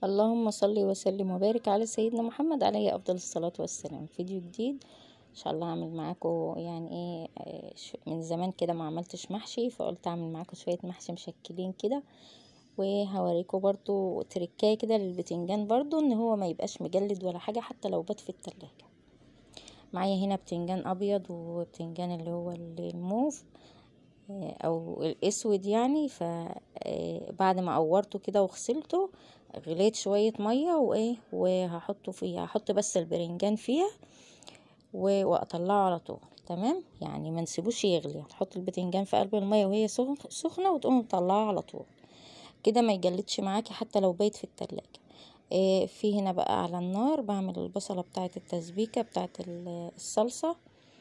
اللهم صل وسلم وبارك على سيدنا محمد عليه افضل الصلاه والسلام فيديو جديد ان شاء الله هعمل معاكم يعني ايه آه، ش- من زمان كده ما عملتش محشي فقلت اعمل معاكم شويه محشي مشكلين كده وهوريكم برضو تركايه كده للبتنجان برضو ان هو ما يبقاش مجلد ولا حاجه حتى لو بات في التلاجة معايا هنا بتنجان ابيض وبتنجان اللي هو الموف آه، او الاسود يعني فبعد ما قورته كده وغسلته غليت شويه ميه وايه وهحطه فيها هحط بس البرنجان فيها و- واطلعه على طول تمام يعني ما نسيبوش يغلي هتحط البتنجان في قلب الميه وهي سخن- سخنه وتقوم مطلعه على طول كده ما يجلدش معاكي حتى لو بيت في التلاجة إيه في هنا بقى على النار بعمل البصلة بتاعة التسبيكة بتاعة ال- الصلصة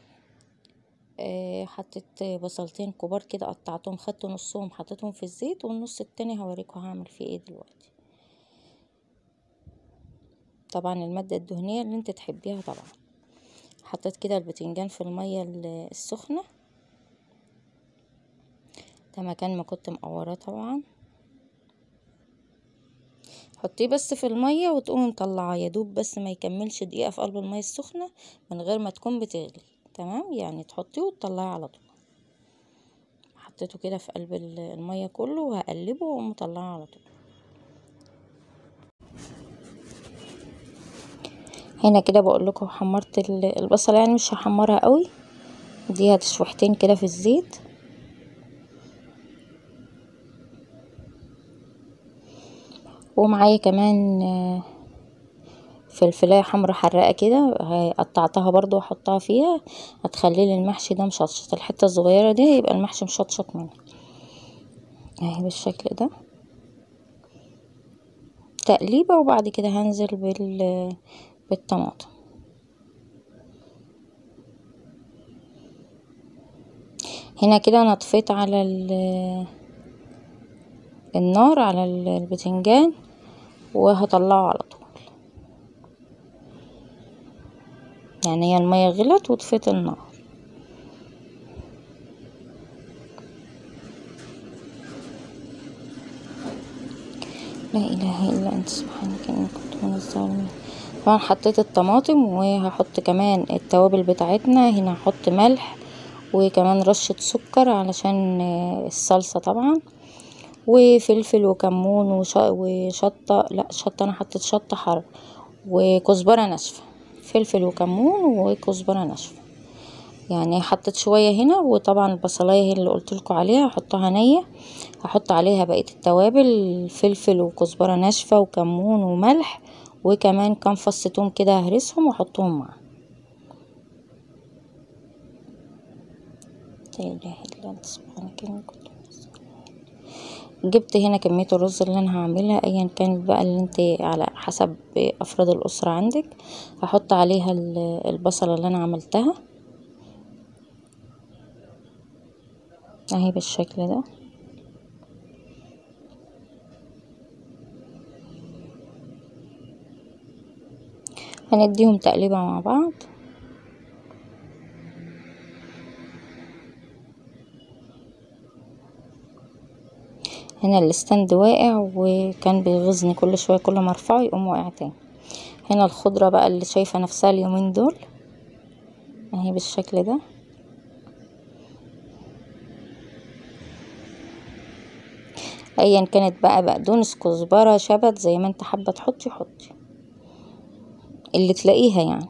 إيه حطيت بصلتين كبار كده قطعتهم خدت نصهم حطيتهم في الزيت والنص التاني هوريكم هعمل فيه ايه دلوقتي طبعا المادة الدهنية اللي انت تحبيها طبعا حطيت كده البتنجان في المية ال- السخنة ده مكان ما كنت مقوراه طبعا حطيه بس في المية وتقومي مطلعاه يدوب بس ما يكملش دقيقة في قلب المية السخنة من غير ما تكون بتغلي تمام يعني تحطيه وتطلعيه على طول حطيته كده في قلب ال- المية كله وهقلبه واقوم مطلعاه على طول هنا كده بقول لكم حمرت ال- البصل يعني مش هحمرها قوي دي تشويحتين كده في الزيت ومعايا كمان آه، فلفلاية حمرا حراقة كده ه- قطعتها برضو واحطها فيها هتخلي لي المحشي ده مشطشط الحتة الصغيرة دي يبقى المحشي مشطشط منها اهي بالشكل ده تقليبة وبعد كده هنزل بال بالطماطم هنا كده انا طفيت على ال- النار على ال- البتنجان وهطلعه على طول يعني هي المية غلت وطفيت النار لا اله الا انت سبحانك اني كنت من الظالمين طبعا حطيت الطماطم وهحط كمان التوابل بتاعتنا هنا هحط ملح وكمان رشة سكر علشان آه، الصلصة طبعا وفلفل وكمون وش- وشطة لا شطة انا حطيت شطة حر وكزبرة ناشفة فلفل وكمون وكزبرة ناشفة يعني حطيت شوية هنا وطبعا البصلاية هي اللي قلتلكوا عليها هحطها نية هحط عليها بقية التوابل فلفل وكزبرة ناشفة وكمون وملح وكمان كام فص توم كده ههرسهم واحطهم معاه لا اله الا انت سبحانك اني كنت من الظالمين. جبت هنا كمية الرز اللي انا هعملها ايا كانت بقى اللي انت على حسب افراد الاسرة عندك هحط عليها ال- البصلة اللي انا عملتها اهي بالشكل ده هنديهم تقليبة مع بعض هنا الستاند واقع وكان بيغيظني كل شوية كل ما ارفعه يقوم واقع تاني هنا الخضرة بقى اللي شايفة نفسها اليومين دول اهي بالشكل ده ايا كانت بقى بقدونس كزبرة شبت زي ما انت حابة تحطي حطي اللي تلاقيها يعني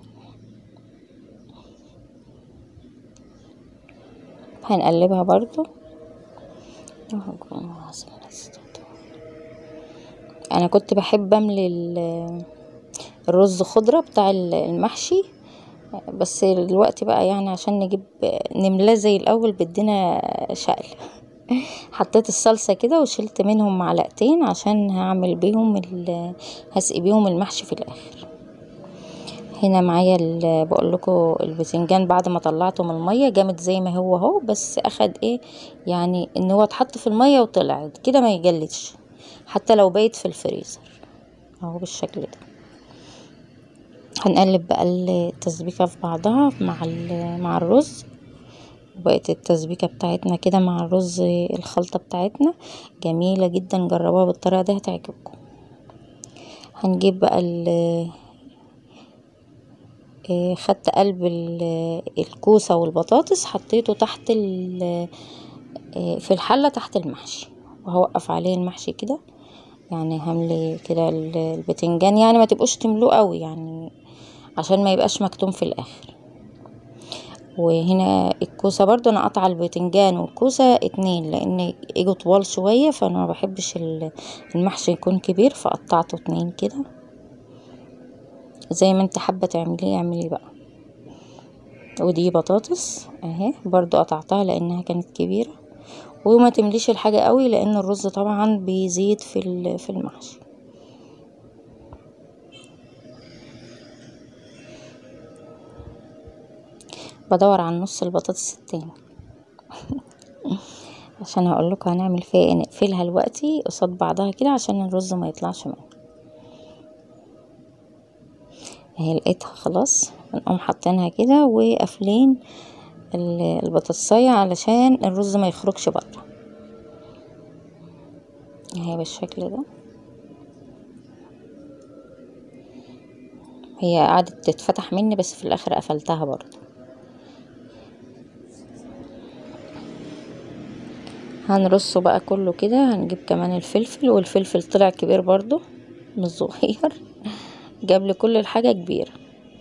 هنقلبها برضو انا كنت بحب املي ال- الرز خضرة بتاع ال- المحشي بس دلوقتي بقى يعني عشان نجيب نملاه زي الاول بدنا شقل حطيت الصلصة كده وشلت منهم معلقتين عشان هعمل بيهم ال- هسقي بيهم المحشي في الاخر هنا معايا ال- بقول لكم البتنجان بعد ما طلعته من الميه جامد زي ما هو اهو بس اخد ايه يعني ان هو اتحط في الميه وطلع كده ما يجلدش حتى لو بيت في الفريزر اهو بالشكل ده هنقلب بقى التسبيكه في بعضها مع ال- مع الرز وبقت التسبيكه بتاعتنا كده مع الرز الخلطه بتاعتنا جميله جدا جربوها بالطريقه دي هتعجبكم هنجيب بقى ال آه، خدت قلب الكوسة والبطاطس حطيته تحت ال آه، في الحلة تحت المحشي وهوقف عليه المحشي كده يعني هملي كده البتنجان يعني ما تبقوش تملوه قوي يعني عشان ما يبقاش مكتوم في الاخر وهنا الكوسة برضو انا قطع البتنجان والكوسة اتنين لان اجوا طوال شوية فانا ما بحبش المحشي يكون كبير فقطعته اتنين كده زي ما انت حابة تعمليه اعملي بقى ودي بطاطس اهي برضو قطعتها لانها كانت كبيرة وما تمليش الحاجة قوي لان الرز طبعا بيزيد في في المحشي بدور على نص البطاطس التاني عشان هقول لكم هنعمل فيها ايه نقفلها دلوقتي قصاد بعضها كده عشان الرز ما يطلعش منها اهي لقيتها خلاص بنقوم حاطينها كده وقافلين البطاطسية علشان الرز ما يخرجش بره اهي بالشكل ده هي قعدت تتفتح مني بس في الاخر قفلتها برضو هنرصه بقى كله كده هنجيب كمان الفلفل والفلفل طلع كبير برضو مش صغير جاب لي كل الحاجة كبيرة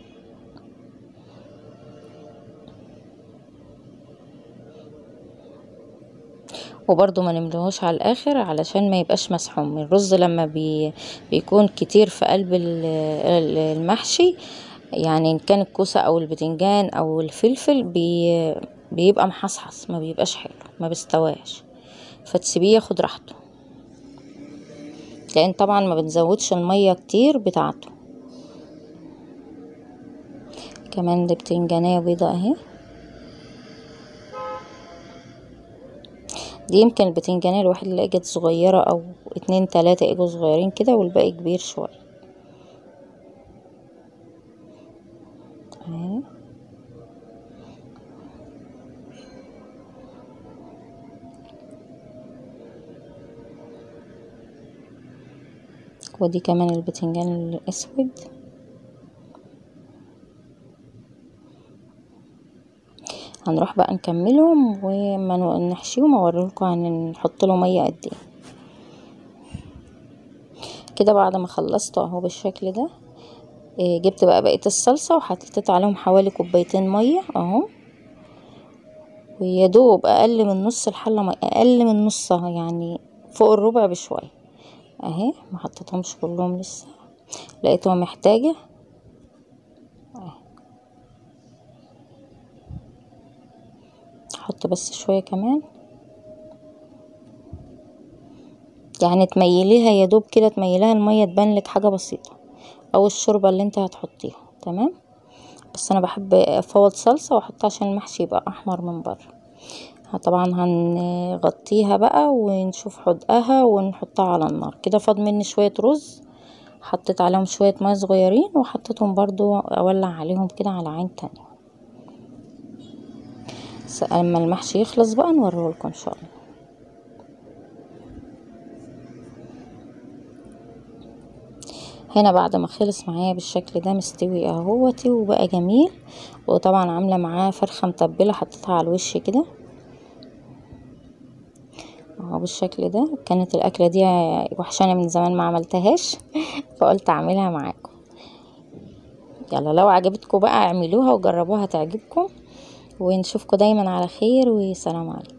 وبرضو ما نملهوش على الاخر علشان ما يبقاش مسحوم الرز لما بي بيكون كتير في قلب المحشي يعني ان كان الكوسة او البتنجان او الفلفل بي بيبقى محصحص ما بيبقاش حلو ما بيستواش فتسيبيه ياخد راحته لان طبعا ما بنزودش المية كتير بتاعته كمان دي بتنجانية بيضة اهي دي يمكن البتنجانية الواحد اللي اجت صغيرة او اتنين تلاتة اجوا صغيرين كده والباقي كبير شوية اهي ودي كمان البتنجان الاسود هنروح بقى نكملهم وما نحشيهم اوريلكم هنحط له ميه قد ايه كده بعد ما خلصت اهو بالشكل ده إيه جبت بقى بقيه الصلصه وحطيت عليهم حوالي كوبايتين ميه اهو ويا دوب اقل من نص الحله ميه اقل من نصها يعني فوق الربع بشويه اهي ما حطيتهمش كلهم لسه لقيتهم محتاجه احط بس شوية كمان يعني تميليها يا دوب كده تميليها المية تبان لك حاجة بسيطة او الشوربة اللي انت هتحطيها تمام بس انا بحب افوض صلصة واحطها عشان المحشي يبقى احمر من بره طبعا هنغطيها بقى ونشوف حدقها ونحطها على النار كده فاض مني شوية رز حطيت عليهم شوية ميه صغيرين وحطيتهم برضو اولع عليهم كده على عين تانية اما المحشي يخلص بقى نوريه لكم ان شاء الله هنا بعد ما خلص معايا بالشكل ده مستوي اهوتي وبقى جميل وطبعا عامله معاه فرخه متبله حطيتها على الوش كده اهو بالشكل ده كانت الاكله دي وحشاني من زمان ما عملتهاش فقلت اعملها معاكم يلا لو عجبتكم بقى اعملوها وجربوها تعجبكم ونشوفكم دايما على خير وسلام عليكم